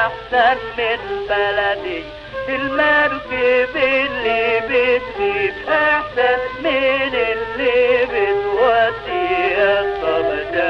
احسن من بلدي المركب اللي بتجيب احسن من اللي بتودي الصبح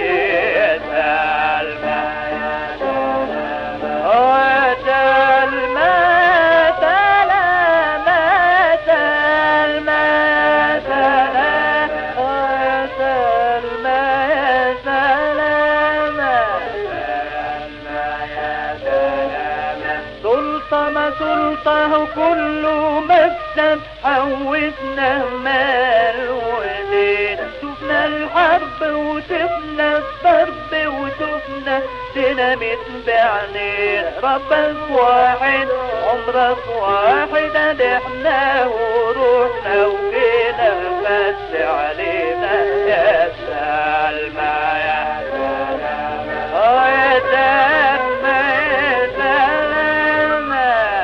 سلطة سلطة كله مكسب حوسنا مال ودين شفنا الحرب وشفنا الضرب وشفنا ديناميت بعينين ربك واحد عمرك واحد احنا وروحنا وجينا بس علينا يا سلمى يا سلمى اه يا سلمى يا سلمى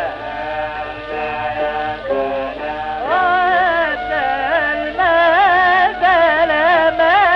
اه سلمى سلمى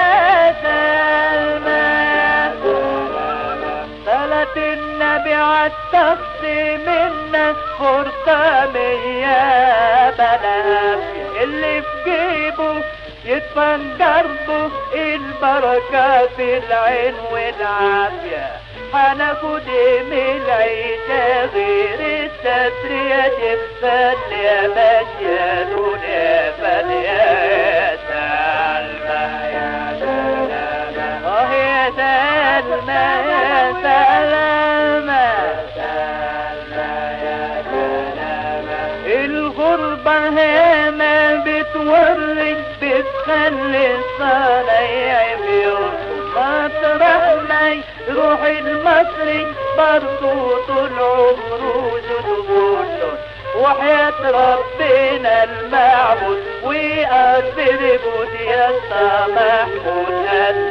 سلمى صلاة النبي عالشخص منا فرصة مية بلاش اللي في جيبه يدفن دربه البركة في العين والعافية هناخد من العيشة غير الستر يا جفان يا ماشية دنيا فانية يا سلمى يا سلمى اه يا سلمى يا سلمى سلمى يا سلمى الغربة هنا بتوري بتخلي الصلاة عميون مطرح ما يروح المصري برضو طول عمره جدود وحياة ربنا المعبود ويقدر بود يا محمود